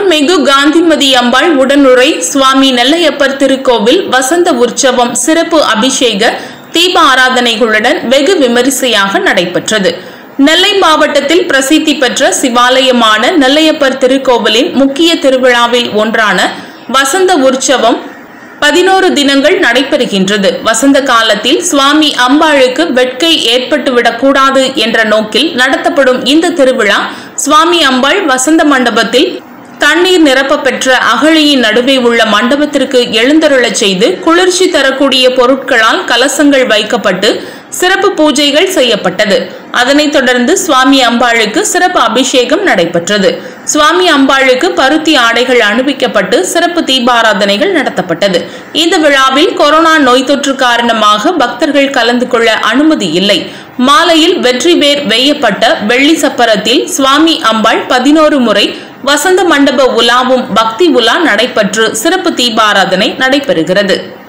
அருள்மிகு காந்திமதி அம்பாள் உடனுரை சுவாமி நெல்லையப்பர் திருக்கோவில் வசந்த உற்சவம் சிறப்பு அபிஷேக தீப ஆராதனைகளுடன் வெகு விமரிசையாக நடைபெற்றது நெல்லை மாவட்டத்தில் பிரசித்தி பெற்ற சிவாலயமான நெல்லையப்பர் திருக்கோவிலின் முக்கிய திருவிழாவில் ஒன்றான வசந்த உற்சவம் பதினோரு தினங்கள் நடைபெறுகின்றது வசந்த காலத்தில் சுவாமி அம்பாளுக்கு வெட்கை ஏற்பட்டுவிடக் கூடாது என்ற நோக்கில் நடத்தப்படும் இந்த திருவிழா சுவாமி அம்பாள் வசந்த மண்டபத்தில் தண்ணீர் நிரப்ப பெற்ற அகழியின் நடுவே உள்ள மண்டபத்திற்கு எழுந்தருளச் செய்து குளிர்ச்சி தரக்கூடிய பொருட்களால் கலசங்கள் வைக்கப்பட்டு சிறப்பு பூஜைகள் செய்யப்பட்டது அதனைத் தொடர்ந்து சுவாமி அம்பாளுக்கு சிறப்பு அபிஷேகம் நடைபெற்றது சுவாமி அம்பாளுக்கு பருத்தி ஆடைகள் அணிவிக்கப்பட்டு சிறப்பு தீபாராதனைகள் நடத்தப்பட்டது இந்த விழாவில் கொரோனா நோய் தொற்று காரணமாக பக்தர்கள் கலந்து கொள்ள அனுமதி இல்லை மாலையில் வெற்றிவேர் வெய்யப்பட்ட வெள்ளி சப்பரத்தில் சுவாமி அம்பாள் பதினோரு முறை வசந்த மண்டப உலாவும் பக்தி உலா நடைபெற்று சிறப்பு தீபாராதனை நடைபெறுகிறது